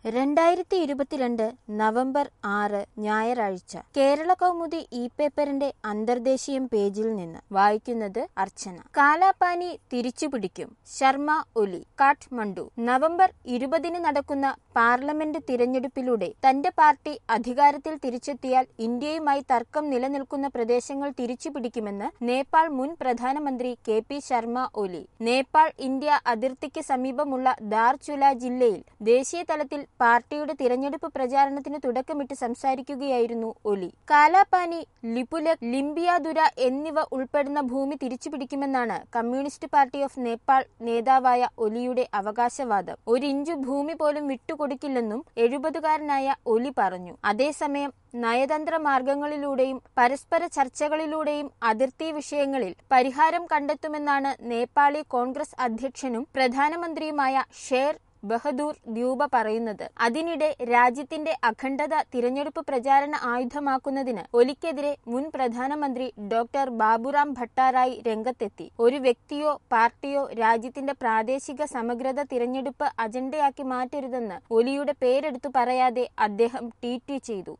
രണ്ടായിരത്തി ഇരുപത്തിരണ്ട് നവംബർ ആറ് ഞായറാഴ്ച കേരള കൗമുദി ഇ പേപ്പറിന്റെ അന്തർദേശീയം പേജിൽ നിന്ന് വായിക്കുന്നത് അർച്ചന കാലാപാനി തിരിച്ചുപിടിക്കും ശർമ്മ ഒലി കാഠ്മണ്ഡു നവംബർ ഇരുപതിന് നടക്കുന്ന പാർലമെന്റ് തിരഞ്ഞെടുപ്പിലൂടെ തന്റെ പാർട്ടി അധികാരത്തിൽ തിരിച്ചെത്തിയാൽ ഇന്ത്യയുമായി തർക്കം നിലനിൽക്കുന്ന പ്രദേശങ്ങൾ തിരിച്ചുപിടിക്കുമെന്ന് നേപ്പാൾ മുൻ പ്രധാനമന്ത്രി K P Sharma Oli Nepal India അതിർത്തിക്ക് സമീപമുള്ള ദാർചുല ജില്ലയിൽ ദേശീയ തലത്തിൽ പാർട്ടിയുടെ തിരഞ്ഞെടുപ്പ് പ്രചാരണത്തിന് തുടക്കമിട്ട് സംസാരിക്കുകയായിരുന്നു ഒലി കാലാപാനി ലിപുലക് ലിംബിയാദുര എന്നിവ ഉൾപ്പെടുന്ന ഭൂമി തിരിച്ചുപിടിക്കുമെന്നാണ് കമ്മ്യൂണിസ്റ്റ് പാർട്ടി ഓഫ് നേപ്പാൾ നേതാവായ ഒലിയുടെ അവകാശവാദം ഒരിഞ്ചു ഭൂമി പോലും വിട്ടുകൊടുക്കില്ലെന്നും എഴുപതുകാരനായ ഒലി പറഞ്ഞു അതേസമയം നയതന്ത്ര മാർഗങ്ങളിലൂടെയും പരസ്പര ചർച്ചകളിലൂടെയും അതിർത്തി വിഷയങ്ങളിൽ പരിഹാരം കണ്ടെത്തുമെന്നാണ് നേപ്പാളി കോൺഗ്രസ് അധ്യക്ഷനും പ്രധാനമന്ത്രിയുമായ ഷേർ ബഹദൂർ ദ്യൂബ പറയുന്നത് അതിനിടെ രാജ്യത്തിന്റെ അഖണ്ഡത തിരഞ്ഞെടുപ്പ് പ്രചാരണ ആയുധമാക്കുന്നതിന് ഒലിക്കെതിരെ മുൻ പ്രധാനമന്ത്രി ഡോക്ടർ ബാബുറാം ഭട്ടാറായി രംഗത്തെത്തി ഒരു വ്യക്തിയോ പാർട്ടിയോ രാജ്യത്തിന്റെ പ്രാദേശിക സമഗ്രത തിരഞ്ഞെടുപ്പ് അജണ്ടയാക്കി മാറ്റരുതെന്ന് ഒലിയുടെ പേരെടുത്തു പറയാതെ അദ്ദേഹം ട്വീറ്റ് ചെയ്തു